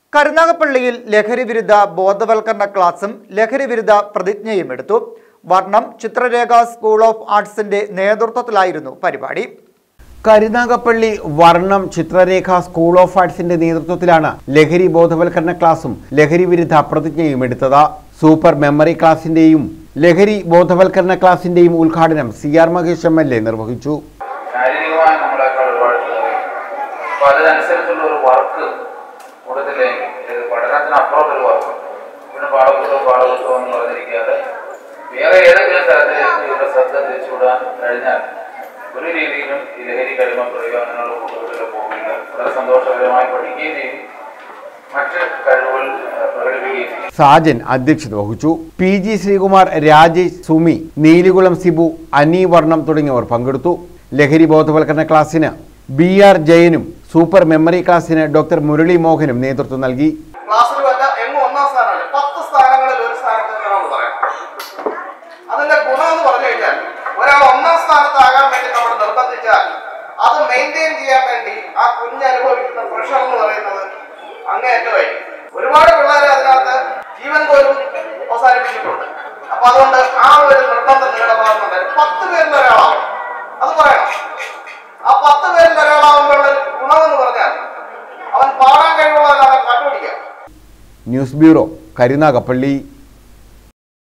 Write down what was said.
കരുനാഗപ്പള്ളിയിൽ ലഹരി വിരുദ്ധ ബോധവൽക്കരണ ക്ലാസും ലഹരി വിരുദ്ധ പ്രതിജ്ഞയും എടുത്തു വർണ്ണം ചിത്രരേഖ സ്കൂൾ ഓഫ് ആർട്സിന്റെ നേതൃത്വത്തിലായിരുന്നു പരിപാടി കരുനാഗപ്പള്ളി വർണ്ണം ചിത്രരേഖ സ്കൂൾ ഓഫ് ആർട്സിന്റെ നേതൃത്വത്തിലാണ് ലഹരി ബോധവൽക്കരണ ക്ലാസും ലഹരി വിരുദ്ധ പ്രതിജ്ഞയും എടുത്തത് സൂപ്പർ മെമ്മറി ക്ലാസിന്റെയും ലഹരി ബോധവൽക്കരണ ക്ലാസിന്റെയും ഉദ്ഘാടനം C R Mahesh M L A നിർവഹിച്ചു ശാരീരികമായി നമ്മളെക്കാൾ ഒരുപാട് ശ്രമിക്കും അപ്പൊ അതിനനുസരിച്ചുള്ള ഒരു വർക്ക് കൊടുത്തില്ലെങ്കിൽ ഇത് പഠനത്തിനപ്പുറത്തൊരു വർക്ക് പിന്നെ പാഠപുസ്തകം പാഠപുസ്തകം എന്ന് പറഞ്ഞിരിക്കാതെ വേറെ ഏതെങ്കിലും തരത്തിലേക്ക് ഇവിടെ ശ്രദ്ധ തിരിച്ചുവിടാൻ കഴിഞ്ഞാൽ ഒരു രീതിയിലും ഈ ലഹരി കടിമ പറയുക അങ്ങനെയുള്ള കുട്ടികളിൽ പോകില്ല വളരെ സന്തോഷകരമായി പഠിക്കുകയും ചെയ്യും മറ്റ് കഴിവുകൾ ഏഹ്, പ്രകടിപ്പിക്കുകയും ചെയ്യും സാജൻ അധ്യക്ഷത വഹിച്ചു പി ജി ശ്രീകുമാർ രാജേഷ് സുമി നീലികുളം സിബു അനി വർണ്ണം തുടങ്ങിയവർ പങ്കെടുത്തു ലഹരി ബോധവൽക്കരണ ക്ലാസ്സിന് ബി ആർ ജയനും സൂപ്പർ മെമ്മറി ക്ലാസ്സിന് ഡോക്ടർ മുരളി മോഹനും നേതൃത്വം നൽകി ക്ലാസ്സിൽ വല്ല എങ്ങും ഒന്നാം സ്ഥാനമാണ് പത്ത് സ്ഥാനങ്ങളിൽ ഒരു സ്ഥാനത്ത് നിൽക്കണമെന്ന് പറയാം അതിന്റെ ഗുണം എന്ന് പറഞ്ഞു കഴിഞ്ഞാൽ ഒരാൾ ഒന്നാം സ്ഥാനത്താകാൻ വേണ്ടി നമ്മൾ നിർബന്ധിച്ചാൽ അത് മെയിൻറ്റെയിൻ ചെയ്യാൻ വേണ്ടി ആ കുഞ്ഞ് അനുഭവിക്കുന്ന പ്രഷർ എന്ന് പറയുന്നത് അങ്ങേയറ്റമായി ഒരുപാട് പിള്ളേരെ അതിനകത്ത് ജീവൻ പോലും അവസാനിപ്പിച്ചിട്ടുണ്ട് അപ്പൊ അതുകൊണ്ട് ആ ഒരു നിർബന്ധം നേടണമെന്നുണ്ട് പത്ത് പേരിൽ ഒരാളാവും അത് പറയണം ആ പത്ത് പേരിൽ ഒരാളാവുമ്പോഴുള്ള ഒരു ഗുണമെന്ന് പറഞ്ഞാൽ അവൻ പാടാൻ കഴിവുള്ളവരാണ് കണ്ടുപിടിക്കുക ന്യൂസ് ബ്യൂറോ കരുനാഗപ്പള്ളി